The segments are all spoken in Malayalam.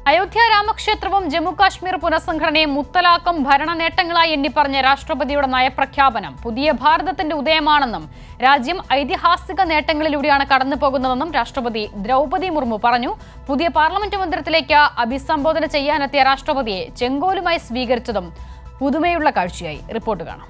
അയോധ്യ രാമക്ഷേത്രവും ജമ്മു കാശ്മീർ പുനഃസംഘടനയും മുത്തലാഖും ഭരണ നേട്ടങ്ങളായി എണ്ണിപ്പറഞ്ഞ രാഷ്ട്രപതിയുടെ നയപ്രഖ്യാപനം പുതിയ ഭാരതത്തിന്റെ ഉദയമാണെന്നും രാജ്യം ഐതിഹാസിക നേട്ടങ്ങളിലൂടെയാണ് കടന്നു പോകുന്നതെന്നും രാഷ്ട്രപതി ദ്രൗപദി മുർമു പറഞ്ഞു പുതിയ പാർലമെന്റ് മന്ദിരത്തിലേക്ക് അഭിസംബോധന ചെയ്യാനെത്തിയ രാഷ്ട്രപതിയെ ചെങ്കോലുമായി സ്വീകരിച്ചതും പുതുമയുള്ള കാഴ്ചയായി റിപ്പോർട്ട് കാണാം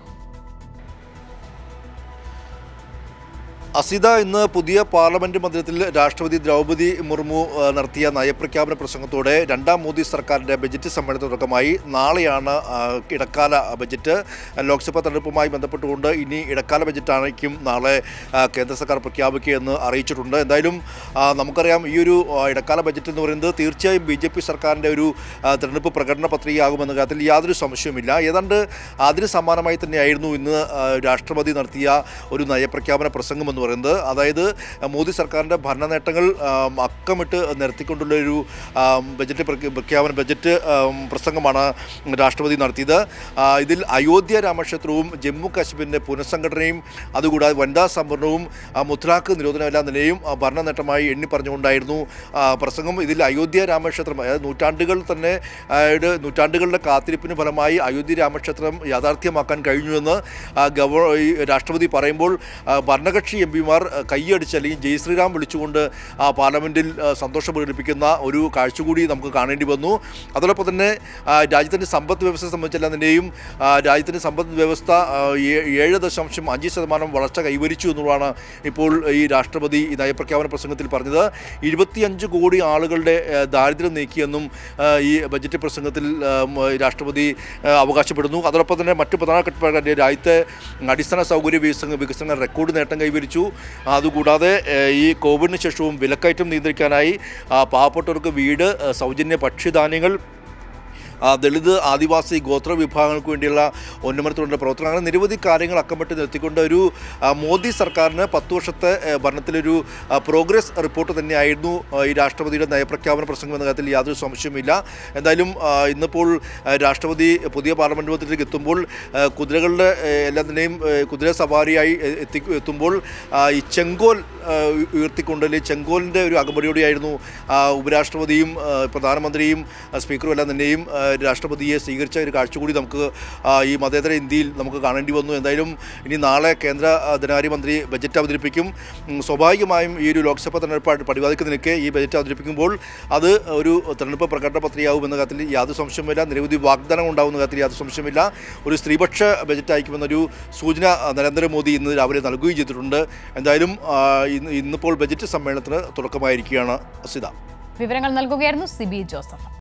അസിത ഇന്ന് പുതിയ പാർലമെന്റ് മന്ദിരത്തിൽ രാഷ്ട്രപതി ദ്രൗപദി മുർമു ആ, നടത്തിയ നയപ്രഖ്യാപന പ്രസംഗത്തോടെ രണ്ടാം മോദി സർക്കാരിന്റെ ബജറ്റ് സമ്മേളനത്തിന് തുടക്കമായി നാളെയാണ് ആ, ഇടക്കാല ബജറ്റ് ലോക്സഭാ തെരഞ്ഞെടുപ്പുമായി ബന്ധപ്പെട്ടുകൊണ്ട് ഇനി ഇടക്കാല ബജറ്റായിരിക്കും നാളെ ആ, കേന്ദ്ര സർക്കാർ പ്രഖ്യാപിക്കുക എന്ന് അറിയിച്ചിട്ടുണ്ട് എന്തായാലും ആ, നമുക്കറിയാം ഈ ഒരു ആ, ഇടക്കാല ബജറ്റ് എന്ന് പറയുന്നത് തീർച്ചയായും ബി ജെ പി സർക്കാരിൻ്റെ ഒരു ആ, തെരഞ്ഞെടുപ്പ് പ്രകടന പത്രികയാകുമെന്ന കാര്യത്തിൽ യാതൊരു സംശയവുമില്ല ഏതാണ്ട് അതിന് സമാനമായി തന്നെയായിരുന്നു ഇന്ന് ആ, രാഷ്ട്രപതി നടത്തിയ ഒരു നയപ്രഖ്യാപന പ്രസംഗം എന്ന് പറയുന്നത് അതായത് മോദി സർക്കാരിൻ്റെ ഭരണ നേട്ടങ്ങൾ ആം, അക്കമിട്ട് നിരത്തിക്കൊണ്ടുള്ള ഒരു ആം, ബജറ്റ് പ്രഖ്യ- പ്രഖ്യാപന ബജറ്റ് ആം, പ്രസംഗമാണ് രാഷ്ട്രപതി നടത്തിയത് ആ, ഇതിൽ അയോധ്യ രാമക്ഷേത്രവും ജമ്മു കാശ്മീരിൻ്റെ പുനഃസംഘടനയും അതുകൂടാതെ വനിതാ സംവരണവും ആ, മുത്തലാഖ് നിരോധനമെല്ലാം നിലയും ആ, ഭരണ നേട്ടമായി എണ്ണി പറഞ്ഞുകൊണ്ടായിരുന്നു ആ, പ്രസംഗം ഇതിൽ അയോധ്യ രാമക്ഷേത്രം അതായത് നൂറ്റാണ്ടുകൾ തന്നെ ആ, യുടെ നൂറ്റാണ്ടുകളുടെ കാത്തിരിപ്പിന് ഫലമായി അയോധ്യ രാമക്ഷേത്രം യാഥാർത്ഥ്യമാക്കാൻ കഴിഞ്ഞുവെന്ന് ആ, ഗവ ഈ രാഷ്ട്രപതി പറയുമ്പോൾ ആ, ഭരണകക്ഷി എം പിമാർ കൈയടിച്ച് അല്ലെങ്കിൽ ജയ് ശ്രീറാം വിളിച്ചുകൊണ്ട് ആ, പാർലമെൻറ്റിൽ ആ, സന്തോഷം പ്രകടിപ്പിക്കുന്ന ഒരു കാഴ്ച കൂടി നമുക്ക് കാണേണ്ടി വന്നു അതോടൊപ്പം തന്നെ ആ, രാജ്യത്തിൻ്റെ സമ്പദ് വ്യവസ്ഥയെ സംബന്ധിച്ചെല്ലാം തന്നെയും ആ, രാജ്യത്തിൻ്റെ സമ്പദ് വ്യവസ്ഥ ആ, ഏ- ഏഴ് ദശാംശം അഞ്ച് ശതമാനം വളർച്ച കൈവരിച്ചു എന്നുള്ളതാണ് ഇപ്പോൾ ഈ രാഷ്ട്രപതി ഈ നയപ്രഖ്യാപന പ്രസംഗത്തിൽ പറഞ്ഞത് ഇരുപത്തിയഞ്ച് കോടി ആളുകളുടെ ആ, ദാരിദ്ര്യം നീക്കിയെന്നും ആ, ഈ ബജറ്റ് പ്രസംഗത്തിൽ ആ, ഉം, രാഷ്ട്രപതി ആ, അവകാശപ്പെടുന്നു അതോടൊപ്പം തന്നെ മറ്റു പ്രധാനപ്പെട്ട കാര്യം രാജ്യത്തെ അടിസ്ഥാന സൗകര്യ വികസന വികസന റെക്കോർഡ് നേട്ടം കൈവരിച്ചു അതുകൂടാതെ ആ, ഈ കോവിഡിന് ശേഷവും വിലക്കയറ്റം നിയന്ത്രിക്കാനായി ആ, പാവപ്പെട്ടവർക്ക് വീട് ആ, സൗജന്യ ഭക്ഷ്യധാന്യങ്ങൾ ആ, ദളിത് ആദിവാസി ഗോത്ര വിഭാഗങ്ങൾക്ക് വേണ്ടിയുള്ള ഉന്നമനത്തിലുള്ള പ്രവർത്തനം അങ്ങനെ നിരവധി കാര്യങ്ങൾ അക്കമിട്ട് നിർത്തിക്കൊണ്ട് ഒരു ആ, മോദി സർക്കാരിന് പത്ത് വർഷത്തെ ആ, ഭരണത്തിലൊരു ആ, പ്രോഗ്രസ് റിപ്പോർട്ട് തന്നെയായിരുന്നു ആ, ഈ രാഷ്ട്രപതിയുടെ നയപ്രഖ്യാപന പ്രസംഗം എന്ന കാര്യത്തിൽ യാതൊരു സംശയവുമില്ല എന്തായാലും ആ, ഇന്നിപ്പോൾ ആ, രാഷ്ട്രപതി പുതിയ പാർലമെൻറ്റ് മന്ദിരത്തിലേക്ക് എത്തുമ്പോൾ ആ, കുതിരകളുടെ ആ, എല്ലാത്തിനെയും ആ, കുതിര സവാരിയായി എ- എത്തി എത്തുമ്പോൾ ആ, ഈ ചെങ്കോൽ ആ, ഉ- ഉയർത്തിക്കൊണ്ട് അല്ലെങ്കിൽ ചെങ്കോലിൻ്റെ ഒരു അകമ്പടിയോടെയായിരുന്നു ആ, ഉപരാഷ്ട്രപതിയും ആ, പ്രധാനമന്ത്രിയും ആ, സ്പീക്കറും എല്ലാം തന്നെയും ആ, രാഷ്ട്രപതിയെ സ്വീകരിച്ച ഒരു കാഴ്ച കൂടി നമുക്ക് ആ, ഈ മതേതര ഇന്ത്യയിൽ നമുക്ക് കാണേണ്ടി വന്നു എന്തായാലും ഇനി നാളെ കേന്ദ്ര ആ, ധനകാര്യമന്ത്രി ബജറ്റ് അവതരിപ്പിക്കും ഉം, സ്വാഭാവികമായും ഈ ഒരു ലോക്സഭാ തെരഞ്ഞെടുപ്പ് പരിപാടിക്ക് നിൽക്കെ ഈ ബജറ്റ് അവതരിപ്പിക്കുമ്പോൾ അത് ഒരു തെരഞ്ഞെടുപ്പ് പ്രകടന പത്രികയാകുമെന്ന കാര്യത്തിൽ യാതൊരു സംശയവുമില്ല നിരവധി വാഗ്ദാനം ഉണ്ടാകുന്ന കാര്യത്തിൽ യാതൊരു സംശയമില്ല ഒരു സ്ത്രീപക്ഷ ബജറ്റ് അയക്കുമെന്നൊരു സൂചന ആ, നരേന്ദ്രമോദി ഇന്ന് രാവിലെ നൽകുകയും ചെയ്തിട്ടുണ്ട് എന്തായാലും ആ, ഇന്ന് ഇന്നിപ്പോൾ ബജറ്റ് സമ്മേളനത്തിന് തുടക്കമായിരിക്കുകയാണ് അസിത വിവരങ്ങൾ നൽകുകയായിരുന്നു സിബി ജോസഫ്